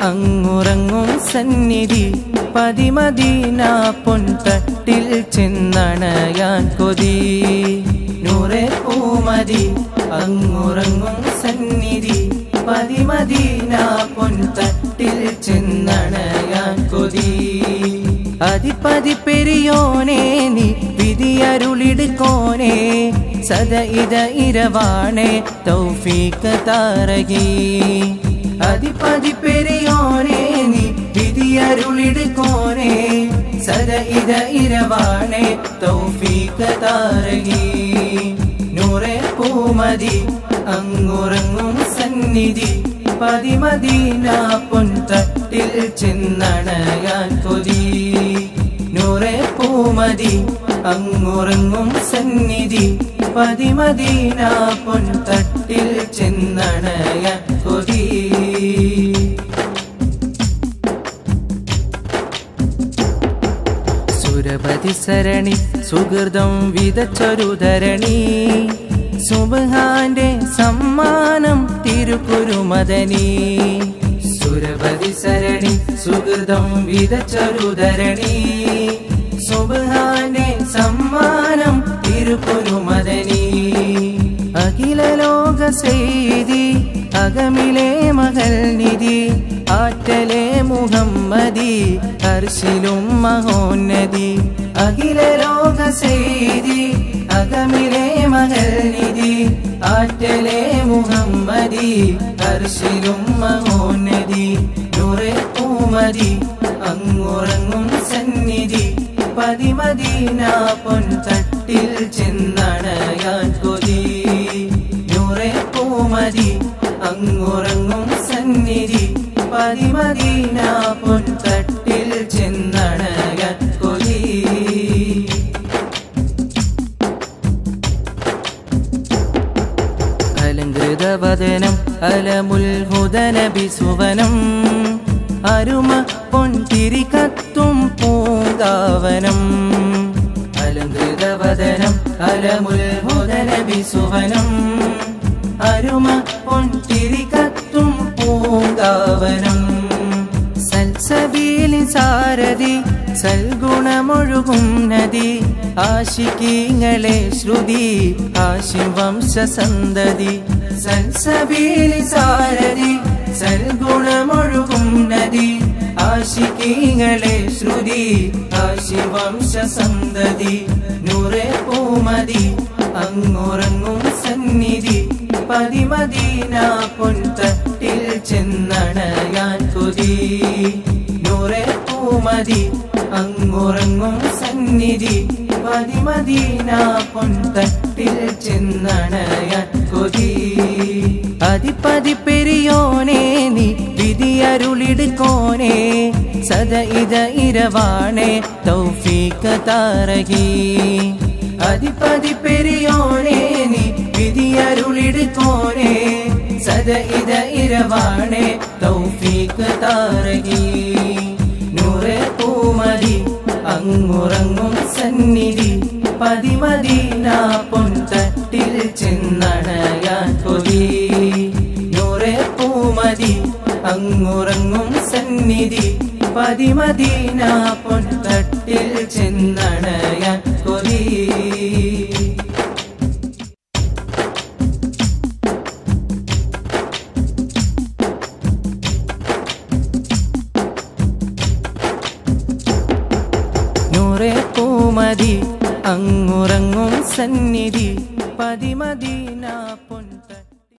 അങ്ങുറങ്ങും സന്നിധി പതിമദീന പൊൻതട്ടിൽ ചെന്നണയാൻ കൊതി നൂറെ പൂമതി അങ്ങുറങ്ങും സന്നിധി പതിമദീന പൊൻതട്ടിൽ ചെന്നണയാൻ കൊതി അതിപതി പെരിയോനേ നീ വിധിയരുളിടുക്കോനേ സദ ഇത ഇരവാണേ തൗഫീക താരകി അതിപതി പെരിയോനേ നീ വിധിയരുളിടുക്കോനേ സദ ഇത ഇരവാണേ തൗഫീക താരകി നൂറെ പൂമതി അങ്ങുറങ്ങും സന്നിധി പതിമദീന പൊൻതട്ടിൽ ചെന്നണയാൻ കൊതി നൂറെ പൂമതി അങ്ങുറങ്ങും സന്നിധി പതിമദീന പൊൻതട്ടിൽ ചെന്നണയാൻ കൊതി സുരപതി സരണി സുഹൃതം വിതച്ചൊരു ധരണി സുബഹാന്റെ സമ്മാനം തിരുക്കുരുമദനി സുരപതി സരണി സുഹൃതം വിതച്ചൊരു ധരണി സുബഹാന്റെ സമ്മാനം തിരുക്കുരുമദനി അഖില ലോക ചെയ്തി അകമിലെ മകൾ നിധി ആറ്റലെ മുഹമ്മദി ഹർഷിലും മഹോന്നതി അഖില ലോക ചെയ്തി അകമിലെ മകൾ നിധി ആറ്റലെ മുഹമ്മദി ഹർഷിലും മഹോന്നതി നൂറെ പൂമതി അങ്ങുറങ്ങും സന്നിധി പതിമദീന പൊൻതട്ടിൽ ചെന്നണയാൻ കൊതി നൂറെ പൂമതി അങ്ങുറങ്ങും സന്നിധി പതിമദീന പൊൻതട്ടിൽ ചെന്നണയാൻ കൊതി അലങ്കൃതവദനം അലമുൽ ഹുദനബിസുവനം അരുമ പൊൻതിരി കത്തും പൂങ്കാവനം അലങ്കൃതവദനം അലമുൽ ഹുദനബിസുവനം അരുമ പൊൻതിരി കത്തും പൂങ്കാവനം സൽസബീലി സാരഥി സൽഗുണമൊഴുകും നദി ആശിക്കീങ്ങളെ ശ്രുതി ആശിം വംശസന്തതി സൽസബീലി സാരഥി സൽഗുണമൊഴുകും നദി ആശിക്കീങ്ങളെ ശ്രുതി ആശി വംശസന്തതി നൂറെ പൂമതി അങ്ങുറങ്ങും സന്നിധി പതിമദീന പൊൻതട്ടിൽ ചെന്നണയാൻ കൊതി നൂറെ പൂമതി അങ്ങുറങ്ങും സന്നിധി പതിമദീന പൊൻതട്ടിൽ ചെന്നണയാൻ കൊതി അതിപതി പെരിയോനേ നീ വിധിയരുളിടുക്കോനേ സദ ഇത ഇരവാണേ തൗഫീക താരകി അതിപതി പെരിയോനേ നീ വിധിയരുളിടുക്കോനേ സദ ഇത ഇരവാണേ തൗഫീക താരകി നൂറെ പൂമതി അങ്ങുറങ്ങും സന്നിധി പതിമദീന പൊൻതട്ടിൽ ചെന്നണയാൻ കൊതി നൂറെ പൂമതി അങ്ങുറങ്ങും സന്നിധി പതിമദീന പൊൻതട്ടിൽ ചെന്നണയാൻ കൊതി നൂറെ പൂമതി അങ്ങുറങ്ങും സന്നിധി പതിമദീന